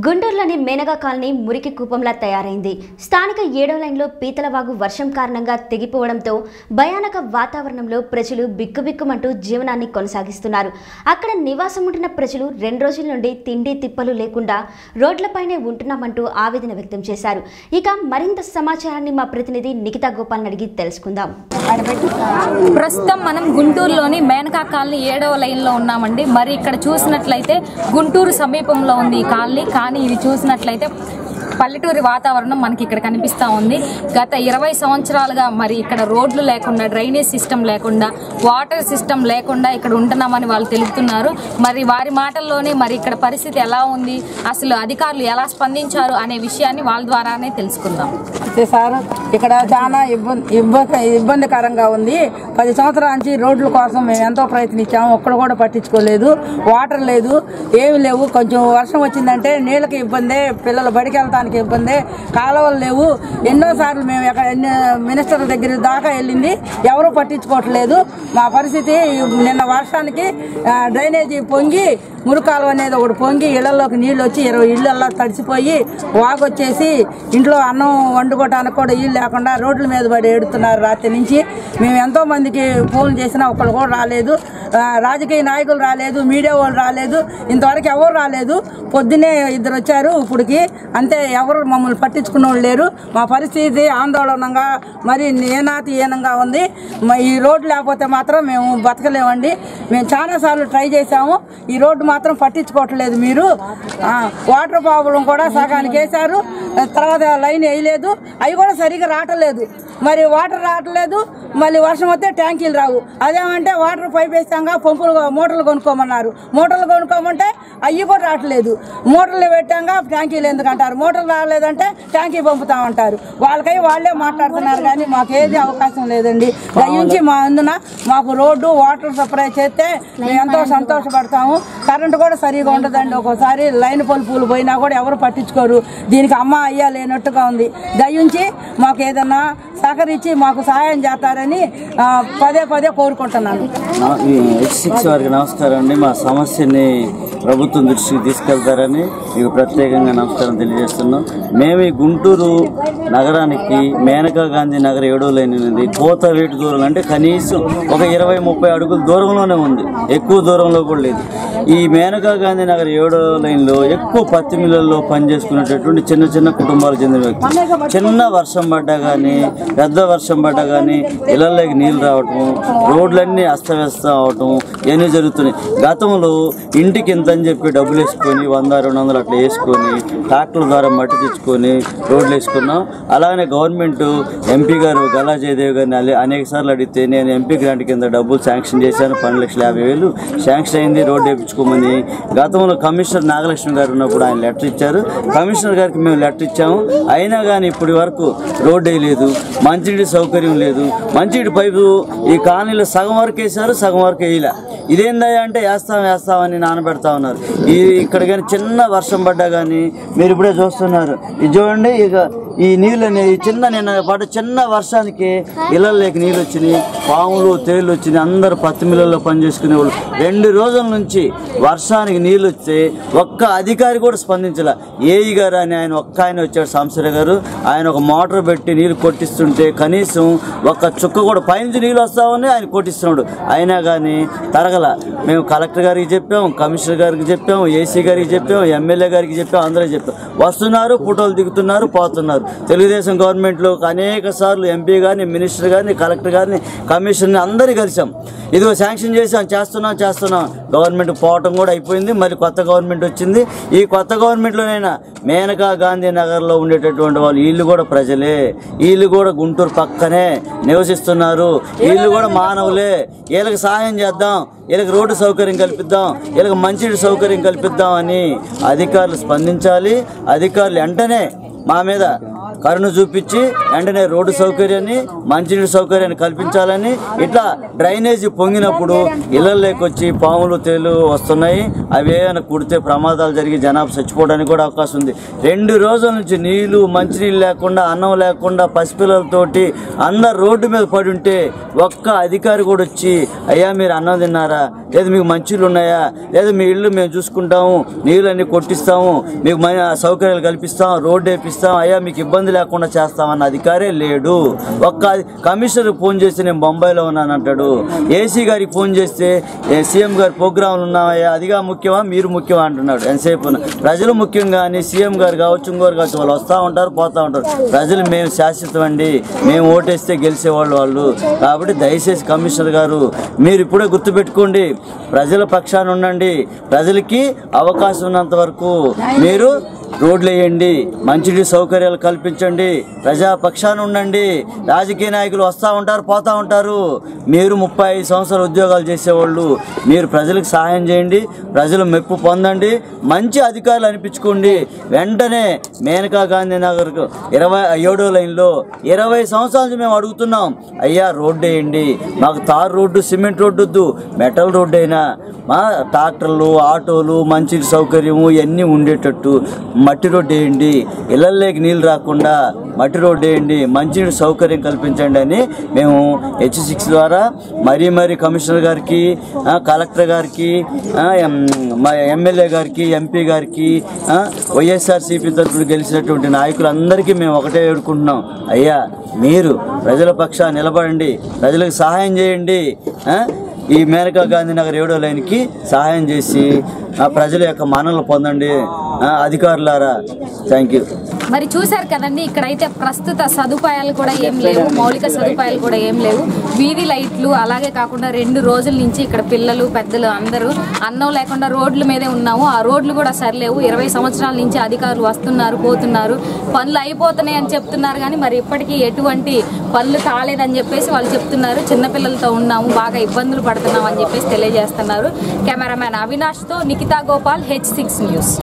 గుంటూరులోని మేనగా కాలనీ మురికి కూపంలా తయారైంది స్థానిక ఏడవ లైన్లో పీతలవాగు వర్షం కారణంగా తెగిపోవడంతో భయానక వాతావరణంలో ప్రజలు బిక్కుబిక్కుమంటూ జీవనాన్ని కొనసాగిస్తున్నారు అక్కడ నివాసం ఉంటున్న ప్రజలు రెండు రోజుల నుండి తిండి తిప్పలు లేకుండా రోడ్లపైనే ఉంటున్నామంటూ ఆవేదన వ్యక్తం చేశారు ఇక మరింత సమాచారాన్ని మా ప్రతినిధి నిఖితా గోపాల్ని అడిగి తెలుసుకుందాం ప్రస్తుతం మనం గుంటూరులోని మేనకా కాలనీ ఏడవ లైన్లో ఉన్నామండి మరి ఇక్కడ చూసినట్లయితే గుంటూరు సమీపంలో ఉంది ఈ కాలనీ కానీ ఇది చూసినట్లయితే పల్లెటూరి వాతావరణం మనకి ఇక్కడ కనిపిస్తూ ఉంది గత ఇరవై సంవత్సరాలుగా మరి ఇక్కడ రోడ్లు లేకుండా డ్రైనేజ్ సిస్టమ్ లేకుండా వాటర్ సిస్టమ్ లేకుండా ఇక్కడ ఉంటున్నామని వాళ్ళు తెలుపుతున్నారు మరి వారి మాటల్లోనే మరి ఇక్కడ పరిస్థితి ఎలా ఉంది అసలు అధికారులు ఎలా స్పందించారు అనే విషయాన్ని వాళ్ళ ద్వారానే తెలుసుకుందాం అయితే సార్ ఇక్కడ చాలా ఇబ్బంది ఇబ్బంది ఇబ్బందికరంగా ఉంది పది సంవత్సరాల నుంచి రోడ్ల కోసం మేము ఎంతో ప్రయత్నించాము ఒక్కడు కూడా పట్టించుకోలేదు వాటర్ లేదు ఏమి లేవు కొంచెం వర్షం వచ్చిందంటే నీళ్ళకి ఇబ్బందే పిల్లలు బడికి వెళ్తానికి ఇబ్బందే కాలువలు లేవు ఎన్నోసార్లు మేము ఎక్కడ ఎన్ని మినిస్టర్ల దగ్గర దాకా వెళ్ళింది ఎవరూ పట్టించుకోవట్లేదు మా పరిస్థితి నిన్న వర్షానికి ఆ, డ్రైనేజీ పొంగి మురుకాలు అనేది ఒకటి పొంగి ఇళ్లలోకి నీళ్ళు వచ్చి ఇరవై ఇళ్ళల్లో తడిసిపోయి వాగొచ్చేసి ఇంట్లో అన్నం వండుకోవటానికి కూడా ఇల్లు లేకుండా రోడ్ల మీద పడి ఏడుతున్నారు రాత్రి నుంచి మేము ఎంతో మందికి ఫోన్ చేసినా ఒకళ్ళు కూడా రాలేదు ఆ, రాజకీయ నాయకులు రాలేదు మీడియా వాళ్ళు రాలేదు ఇంతవరకు ఎవరు రాలేదు పొద్దునే ఇద్దరు వచ్చారు ఇప్పటికి అంతే ఎవరు మమ్మల్ని పట్టించుకున్న వాళ్ళు లేరు మా పరిస్థితి ఆందోళనగా మరి నేనాతీయనంగా ఉంది మ- ఈ రోడ్డు లేకపోతే మాత్రం మేము బతకలేమండి మేము చాలాసార్లు ట్రై చేశాము ఈ రోడ్డు మాత్రం పట్టించుకోవట్లేదు మీరు ఆ, వాటర్ ప్రాబ్లం కూడా సగానికి వేశారు తర్వాత లైన్ వేయలేదు అవి కూడా సరిగా రావట్లేదు మరి వాటర్ రావట్లేదు మళ్ళీ వర్షం వస్తే ట్యాంకీలు రావు అదేమంటే వాటర్ పైప్ వేస్తాగా పంపులు మోటార్లు కొనుక్కోమన్నారు మోటార్లు కొనుక్కోమంటే అవి కూడా రావట్లేదు మోటార్లు పెట్టాక ట్యాంకీలు ఎందుకంటారు మోటార్లు రాలేదంటే ట్యాంకీ పంపుతామంటారు వాళ్ళకై వాళ్ళే మాట్లాడుతున్నారు కానీ మాకు ఏది అవకాశం లేదండి దయించి మా అందున మాకు రోడ్డు వాటర్ సప్లై చేస్తే మేము ఎంతో సంతోషపడతాము కరెంటు కూడా సరిగా ఉండదండి ఒక్కోసారి లైన్ పలుపులు పోయినా కూడా ఎవరు పట్టించుకోరు దీనికి అమ్మ అయ్యా లేనట్టుగా ఉంది దయించి మాకు ఏదన్నా సహకరించి మాకు సహాయం చేస్తారని ఆ, పదే పదే కోరుకుంటున్నాను నా- ఈ హెచ్ సిక్స్ వారికి నమస్కారం అండి మా సమస్యని ప్రభుత్వం దృష్టికి తీసుకెళ్తారని మీకు ప్రత్యేకంగా నమస్కారం తెలియజేస్తున్నాం మేము ఈ గుంటూరు నగరానికి మేనకా గాంధీ నగర్ ఏడో లైన్ అనేది కోత వేటు దూరం అంటే కనీసం ఒక ఇరవై ముప్పై అడుగుల దూరంలోనే ఉంది ఎక్కువ దూరంలో కూడా లేదు ఈ మేనకా గాంధీ నగర్ ఏడో లైన్లో ఎక్కువ పత్తి మిల్లల్లో పనిచేసుకునేటటువంటి చిన్న చిన్న కుటుంబాలకు చెందిన వ్యక్తులు చిన్న వర్షం పడ్డా కానీ పెద్ద వర్షం పడ్డా కానీ ఇళ్లలోకి నీళ్ళు రావటం రోడ్లన్నీ అస్తవ్యస్తం అవటం ఇవన్నీ జరుగుతున్నాయి గతంలో ఇంటికి ఇంత అని చెప్పి డబ్బులు వేసుకొని వంద రెండు వందలు అట్లా వేసుకొని ట్రాక్టర్ల ద్వారా మట్టి తెచ్చుకొని రోడ్లు వేసుకున్నాం అలానే గవర్నమెంట్ ఎంపీ గారు గల్లా జయదేవ్ గారిని అలే- అనేక సార్లు అడిగితే నేను ఎంపీ గ్రాంట్ కింద డబ్బులు శాంక్షన్ చేశాను పన్నెండు లక్షల యాభై వేలు శాంక్షన్ అయింది రోడ్డు వేయించుకోమని గతంలో కమిషనర్ నాగలక్ష్మి గారు ఉన్నప్పుడు ఆయన లెటర్ ఇచ్చారు కమిషనర్ గారికి మేము లెటర్ ఇచ్చాము అయినా కానీ ఇప్పటి వరకు రోడ్డు వేయలేదు మంచినీటి సౌకర్యం లేదు మంచినీటి పైపు ఈ కాలనీలో సగం వరకు వేశారు సగం వరకు వేయలే ఇదేందయ్యా అంటే వేస్తాం వేస్తామని నానబెడతా ఉన్నారు ఈ ఇక్కడ కానీ చిన్న వర్షం పడ్డా కానీ మీరు ఇప్పుడే చూస్తున్నారు ఇది చూడండి ఇక ఈ నీళ్ళు అనేవి చిన్న నిన్న పడ్డ చిన్న వర్షానికి ఇళ్ళలోకి నీళ్ళు వచ్చినాయి పాములు తేళ్ళు వచ్చినాయి అందరు పత్తి మిల్లల్లో పనిచేసుకునే వాళ్ళు రెండు రోజుల నుంచి వర్షానికి నీళ్ళు వస్తే ఒక్క అధికారి కూడా స్పందించలే ఏఈ గారు అని ఆయన ఒక్క ఆయన వచ్చాడు సాంసర గారు ఆయన ఒక మోటార్ పెట్టి నీళ్ళు కొట్టిస్తుంటే కనీసం ఒక్క చుక్క కూడా పైనుంచి నీళ్ళు వస్తా ఉన్నాయి ఆయన కొట్టిస్తున్నాడు అయినా కానీ తరగల మేము కలెక్టర్ గారికి చెప్పాం కమిషనర్ గారికి చెప్పాం ఏసీ గారికి చెప్పాం ఎమ్మెల్యే గారికి చెప్పాం అందరికి చెప్పాం వస్తున్నారు ఫోటోలు దిగుతున్నారు పోతున్నారు తెలుగుదేశం గవర్నమెంట్లో అనేక సార్లు ఎంపీ గారిని మినిస్టర్ గారిని కలెక్టర్ గారిని కమిషనర్ని అందరినీ కలిసాం ఇదిగో శాంక్షన్ చేసాం చేస్తున్నాం చేస్తున్నాం గవర్నమెంట్ పోవటం కూడా అయిపోయింది మరి కొత్త గవర్నమెంట్ వచ్చింది ఈ కొత్త గవర్నమెంట్లోనైనా మేనకా గాంధీ నగర్లో ఉండేటటువంటి వాళ్ళు వీళ్ళు కూడా ప్రజలే వీళ్ళు కూడా గుంటూరు పక్కనే నివసిస్తున్నారు వీళ్ళు కూడా మానవులే వీళ్ళకి సహాయం చేద్దాం వీళ్ళకి రోడ్డు సౌకర్యం కల్పిద్దాం వీళ్ళకి మంచినీటి సౌకర్యం కల్పిద్దాం అని అధికారులు స్పందించాలి అధికారులు వెంటనే మా మీద కరుణ చూపించి వెంటనే రోడ్డు సౌకర్యాన్ని మంచినీటి సౌకర్యాన్ని కల్పించాలని ఇట్లా డ్రైనేజీ పొంగినప్పుడు ఇళ్లలోకి వచ్చి పాములు తేలు వస్తున్నాయి అవి ఏమైనా కుడితే ప్రమాదాలు జరిగి జనాభా చచ్చిపోవడానికి కూడా అవకాశం ఉంది రెండు రోజుల నుంచి నీళ్లు మంచినీళ్ళు లేకుండా అన్నం లేకుండా పసిపిల్లలతోటి అందరు రోడ్డు మీద పడి ఉంటే ఒక్క అధికారి కూడా వచ్చి అయ్యా మీరు అన్నం తిన్నారా లేదా మీకు మంచిలు ఉన్నాయా లేదా మీ ఇల్లు మేము చూసుకుంటాము నీళ్ళన్నీ కొట్టిస్తాము మీకు మన సౌకర్యాలు కల్పిస్తాం రోడ్డు వేపిస్తాం అయ్యా మీకు ఇబ్బంది లేకుండా చేస్తామన్న అధికారే లేడు ఒక్క కమిషనర్ ఫోన్ చేస్తే నేను బొంబాయిలో ఉన్నాను అంటాడు ఏసీ గారికి ఫోన్ చేస్తే "ఏ, సీఎం గారి ప్రోగ్రాంలు ఉన్నామయ్యా అదిగా ముఖ్యమా మీరు ముఖ్యమా అంటున్నాడు ఎంతసేపు ప్రజలు ముఖ్యం కానీ సీఎం గారు కావచ్చు ఇంకోరు కావచ్చు వాళ్ళు వస్తూ ఉంటారు పోతూ ఉంటారు ప్రజలు మేము శాశ్వతం అండి మేము ఓటేస్తే గెలిచేవాళ్ళు వాళ్ళు కాబట్టి దయచేసి కమిషనర్ గారు మీరు ఇప్పుడే గుర్తుపెట్టుకోండి ప్రజల పక్షాన ఉండండి ప్రజలకి అవకాశం ఉన్నంత వరకు మీరు రోడ్లు వేయండి మంచినీటి సౌకర్యాలు కల్పించండి ప్రజా పక్షాన ఉండండి రాజకీయ నాయకులు వస్తూ ఉంటారు పోతూ ఉంటారు మీరు ముప్పై ఐదు సంవత్సరాలు ఉద్యోగాలు చేసేవాళ్ళు మీరు ప్రజలకు సహాయం చేయండి ప్రజలు మెప్పు పొందండి మంచి అధికారులు అనిపించుకోండి వెంటనే మేనకా గాంధీ నగర్ ఇరవై ఏడో లైన్లో ఇరవై సంవత్సరాల నుంచి మేము అడుగుతున్నాం అయ్యా రోడ్డు వేయండి మాకు తార్ రోడ్డు సిమెంట్ రోడ్డు వద్దు మెటల్ రోడ్డు అయినా మా ట్రాక్టర్లు ఆటోలు మంచి సౌకర్యము ఇవన్నీ ఉండేటట్టు మట్టి రోడ్డు వేయండి ఇళ్ళల్లోకి నీళ్ళు రాకుండా మట్టి రోడ్డు వేయండి మంచినీటి సౌకర్యం కల్పించండి అని మేము హెచ్ సిక్స్ ద్వారా మరీ మరీ కమిషనర్ గారికి ఆ, కలెక్టర్ గారికి ఆ, ఎం- మా ఎమ్మెల్యే గారికి ఎంపీ గారికి ఆ, వైఎస్ఆర్సీపీ తరఫున గెలిచినటువంటి నాయకులందరికీ మేము ఒకటే వేడుకుంటున్నాం అయ్యా మీరు ప్రజల పక్షాన నిలబడండి ప్రజలకు సహాయం చేయండి ఆ? ఈ మేనకా గాంధీ నగర్ ఏడో లైన్కి సహాయం చేసి ఆ ప్రజల యొక్క మనలు పొందండి ఆ, అధికారులారా థ్యాంక్ యూ మరి చూశారు కదండి ఇక్కడైతే ప్రస్తుత సదుపాయాలు కూడా ఏం లేవు మౌలిక సదుపాయాలు కూడా ఏం లేవు వీధి లైట్లు అలాగే కాకుండా రెండు రోజుల నుంచి ఇక్కడ పిల్లలు పెద్దలు అందరూ అన్నం లేకుండా రోడ్ల మీదే ఉన్నాము ఆ రోడ్లు కూడా సరిలేవు ఇరవై సంవత్సరాల నుంచి అధికారులు వస్తున్నారు పోతున్నారు పనులు అయిపోతున్నాయి అని చెప్తున్నారు కానీ మరి ఇప్పటికీ ఎటువంటి పనులు కాలేదని చెప్పేసి వాళ్ళు చెప్తున్నారు చిన్నపిల్లలతో ఉన్నాము బాగా ఇబ్బందులు పడుతున్నాం అని చెప్పేసి తెలియజేస్తున్నారు కెమెరామ్యాన్ అవినాష్తో Nikhita Gopal H six news